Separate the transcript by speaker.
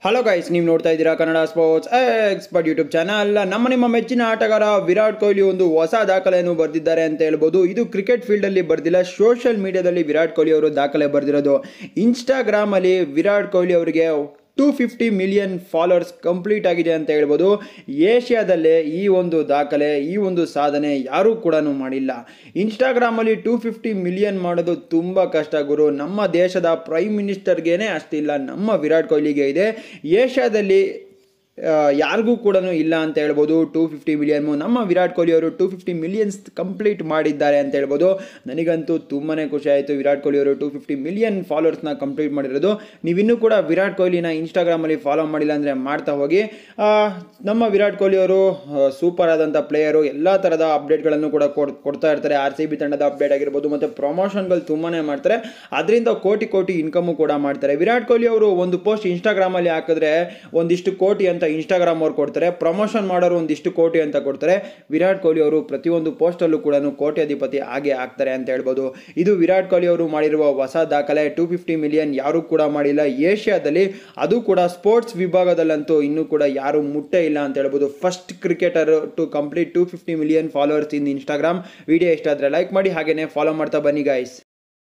Speaker 1: hello guys ನೀವು ನೋಡ್ತಾ ಇದ್ದೀರಾ Kannada sports expert YouTube channel ನಮ್ಮ ನಿಮ್ಮ ಮೆಚ್ಚಿನ ಆಟಗಾರ ವಿರಾಟ್ ಕೊಹ್ಲಿ ಒಂದು ಹೊಸ ದಾಖಲೆಯನ್ನು ಬರೆದಿದ್ದಾರೆ ಅಂತ ಹೇಳ್ಬೋದು ಇದು ಕ್ರಿಕೆಟ್ ಫೀಲ್ಡಲ್ಲಿ ಬರ್ದಿಲ್ಲ ಸೋಷಿಯಲ್ ಮೀಡಿಯಾದಲ್ಲಿ ವಿರಾಟ್ ಕೊಹ್ಲಿ ಅವರು ದಾಖಲೆ ಬರೆದಿರೋದು ಇನ್ಸ್ಟಾಗ್ರಾಮಲ್ಲಿ ವಿರಾಟ್ ಕೊಹ್ಲಿ ಅವರಿಗೆ two fifty million followers complete ಆಗಿದೆ ಅಂತ ಹೇಳ್ಬೋದು ಏಷ್ಯಾದಲ್ಲೇ ಈ ಒಂದು ದಾಖಲೆ ಈ ಒಂದು ಸಾಧನೆ ಯಾರೂ ಕೂಡ ಮಾಡಿಲ್ಲ ಇನ್ಸ್ಟಾಗ್ರಾಮಲ್ಲಿ ಟೂ ಫಿಫ್ಟಿ ಮಿಲಿಯನ್ ಮಾಡೋದು ತುಂಬ ಕಷ್ಟ ಗುರು ನಮ್ಮ ದೇಶದ ಪ್ರೈಮ್ ಮಿನಿಸ್ಟರ್ಗೇನೆ ಅಷ್ಟಿಲ್ಲ ನಮ್ಮ ವಿರಾಟ್ ಕೊಹ್ಲಿಗೆ ಇದೆ ಏಷ್ಯಾದಲ್ಲಿ ಆ, ಯಾರಿಗೂ ಕೂಡ ಇಲ್ಲ ಅಂತ ಹೇಳ್ಬೋದು ಟೂ ಫಿಫ್ಟಿ ಮಿಲಿಯನ್ ನಮ್ಮ ವಿರಾಟ್ ಕೊಹ್ಲಿ ಅವರು ಟೂ ಫಿಫ್ಟಿ ಮಿಲಿಯನ್ಸ್ ಕಂಪ್ಲೀಟ್ ಮಾಡಿದ್ದಾರೆ ಅಂತ ಹೇಳ್ಬೋದು ನನಗಂತೂ ತುಂಬಾ ಖುಷಿ ಆಯಿತು ವಿರಾಟ್ ಕೊಹ್ಲಿ ಅವರು ಟೂ ಫಿಫ್ಟಿ ಮಿಲಿಯನ್ ಫಾಲೋವರ್ಸ್ನ ಕಂಪ್ಲೀಟ್ ಮಾಡಿರೋದು ನೀವಿನ್ನೂ ಕೂಡ ವಿರಾಟ್ ಕೊಹ್ಲಿನ ಇನ್ಸ್ಟಾಗ್ರಾಮಲ್ಲಿ ಫಾಲೋ ಮಾಡಿಲ್ಲ ಅಂದರೆ ಮಾಡ್ತಾ ಹೋಗಿ ಆ, ನಮ್ಮ ವಿರಾಟ್ ಕೊಹ್ಲಿ ಅವರು ಸೂಪರ್ ಆದಂಥ ಪ್ಲೇಯರು ಎಲ್ಲ ಥರದ ಅಪ್ಡೇಟ್ಗಳನ್ನು ಕೂಡ ಕೊಡ್- ಕೊಡ್ತಾ ಇರ್ತಾರೆ ಆರ್ ಸಿ ಬಿ ತಂಡದ ಅಪ್ಡೇಟ್ ಆಗಿರ್ಬೋದು ಮತ್ತು ಪ್ರಮೋಷನ್ಗಳು ತುಂಬಾ ಮಾಡ್ತಾರೆ ಅದರಿಂದ ಕೋಟಿ ಕೋಟಿ ಇನ್ಕಮು ಕೂಡ ಮಾಡ್ತಾರೆ ವಿರಾಟ್ ಕೊಹ್ಲಿ ಅವರು ಒಂದು ಪೋಸ್ಟ್ ಇನ್ಸ್ಟಾಗ್ರಾಮಲ್ಲಿ ಹಾಕಿದ್ರೆ ಒಂದಿಷ್ಟು ಕೋಟಿ ಅಂತ ಇನ್ಸ್ಟಾಗ್ರಾಮ್ ಅವ್ರು ಕೊಡ್ತಾರೆ ಪ್ರಮೋಷನ್ ಮಾಡೋರು ಒಂದಿಷ್ಟು ಕೋಟಿ ಅಂತ ಕೊಡ್ತಾರೆ ವಿರಾಟ್ ಕೊಹ್ಲಿ ಅವರು ಪ್ರತಿಯೊಂದು ಪೋಸ್ಟಲ್ಲೂ ಕೂಡ ಕೋಟ್ಯಾಧಿಪತಿ ಹಾಗೆ ಆಗ್ತಾರೆ ಅಂತ ಹೇಳ್ಬೋದು ಇದು ವಿರಾಟ್ ಕೊಹ್ಲಿ ಅವರು ಮಾಡಿರುವ ಹೊಸ ದಾಖಲೆ ಟೂ ಫಿಫ್ಟಿ ಮಿಲಿಯನ್ ಯಾರೂ ಕೂಡ ಮಾಡಿಲ್ಲ ಏಷ್ಯಾದಲ್ಲಿ ಅದು ಕೂಡ ಸ್ಪೋರ್ಟ್ಸ್ ವಿಭಾಗದಲ್ಲಂತೂ ಇನ್ನೂ ಕೂಡ ಯಾರು ಮುಟ್ಟೇ ಇಲ್ಲ ಅಂತ ಹೇಳ್ಬೋದು first cricketer to complete two fifty million followers in Instagram video ಇಷ್ಟ ಆದರೆ ಲೈಕ್ ಮಾಡಿ ಹಾಗೆಯೇ ಫಾಲೋ ಮಾಡ್ತಾ ಬನ್ನಿ ಗೈಸ್